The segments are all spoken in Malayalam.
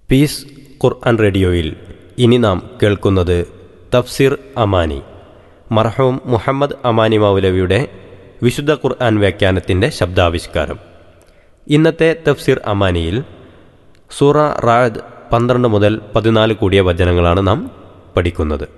പീസ് ഖുർആൻ റേഡിയോയിൽ ഇനി നാം കേൾക്കുന്നത് തഫ്സിർ അമാനി മർഹൂം മുഹമ്മദ് അമാനി മൗലവിയുടെ വിശുദ്ധ ഖുർആൻ വ്യാഖ്യാനത്തിൻ്റെ ശബ്ദാവിഷ്കാരം ഇന്നത്തെ തഫ്സിർ അമാനിയിൽ സൂറ റാദ് പന്ത്രണ്ട് മുതൽ പതിനാല് കൂടിയ വചനങ്ങളാണ് നാം പഠിക്കുന്നത്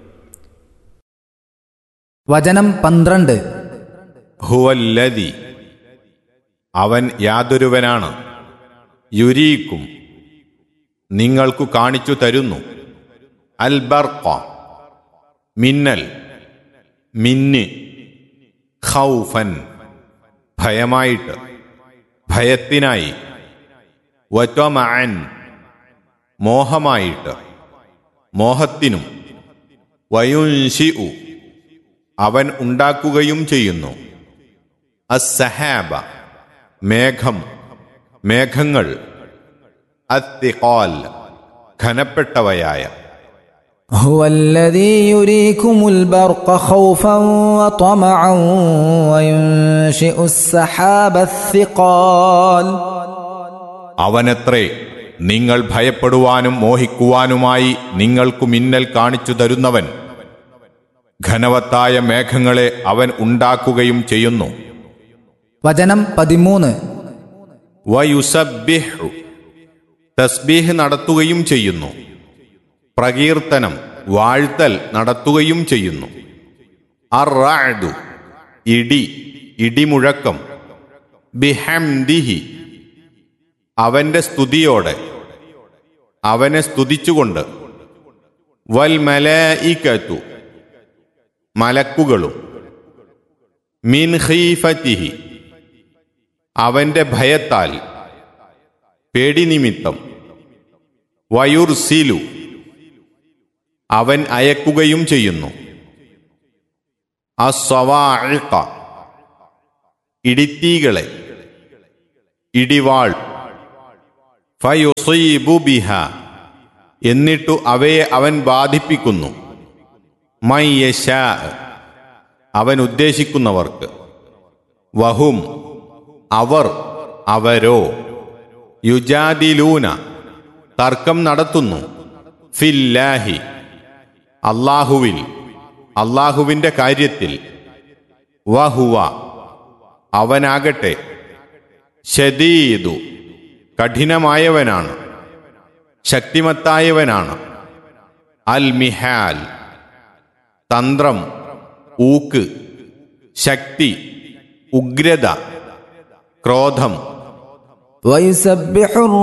വചനം പന്ത്രണ്ട് ഹുവല്ലതി അവൻ യാതൊരുവനാണ് യുരീക്കും നിങ്ങൾക്കു കാണിച്ചു തരുന്നു അൽബർക്ക മിന്നൽ മിന്ന് ഖൗഫൻ ഭയമായിട്ട് ഭയത്തിനായി വറ്റമഅൻ മോഹമായിട്ട് മോഹത്തിനും വയുൻഷിഉ അവൻ ഉണ്ടാക്കുകയും ചെയ്യുന്നു അസ്സഹാബ മേഘം മേഘങ്ങൾ അത്തിഖാൽ ഘനപ്പെട്ടവയായ هو الذي يريكم البرق خوفا وطمعا وينشئ السحاب الثقال അവനത്രേ നിങ്ങൾ ഭയപ്പെടുവാനും മോഹിക്കുവാനുമായി നിങ്ങൾക്കു മിന്നൽ കാണിച്ചു തരുന്നവൻ ഘനവത്തായ മേഘങ്ങളെ അവൻ ഉണ്ടാക്കുകയും ചെയ്യുന്നു വചനം പതിമൂന്ന് വയുസബിഹു തസ്ബീഹ് നടത്തുകയും ചെയ്യുന്നു പ്രകീർത്തനം വാഴ്ത്തൽ നടത്തുകയും ചെയ്യുന്നു അറാദു ഇടി ഇടിമുഴക്കം ബിഹംദിഹി അവന്റെ സ്തുതിയോടെ അവനെ സ്തുതിച്ചുകൊണ്ട് വൽ മലഇകതു മലക്കുകളും മിൻ ഖീഫത്തിഹി അവന്റെ ഭയത്താൽ പേടി നിമിത്തം വയുർസിലു അവൻ അയക്കുകയും ചെയ്യുന്നു അസ്വവാഇഖ ഇടിത്തീകളെ ഇടിവാൾ ഫയുസീബു ബിഹ എന്നിട്ടു അവയെ അവൻ ബാധിപ്പിക്കുന്നു മയ്യശ അവൻ ഉദ്ദേശിക്കുന്നവർക്ക് വഹും അവർ അവരോ യുജാദിലൂന തർക്കം നടത്തുന്നു ഫില്ലാഹി അള്ളാഹുവിൽ അള്ളാഹുവിന്റെ കാര്യത്തിൽ വഹുവ അവനാകട്ടെ ഷദീദു കഠിനമായവനാണ് ശക്തിമത്തായവനാണ് അൽ മിഹാൽ തന്ത്രം ഊക്ക് ശക്തി ഉഗ്രത ക്രോധം ويسبح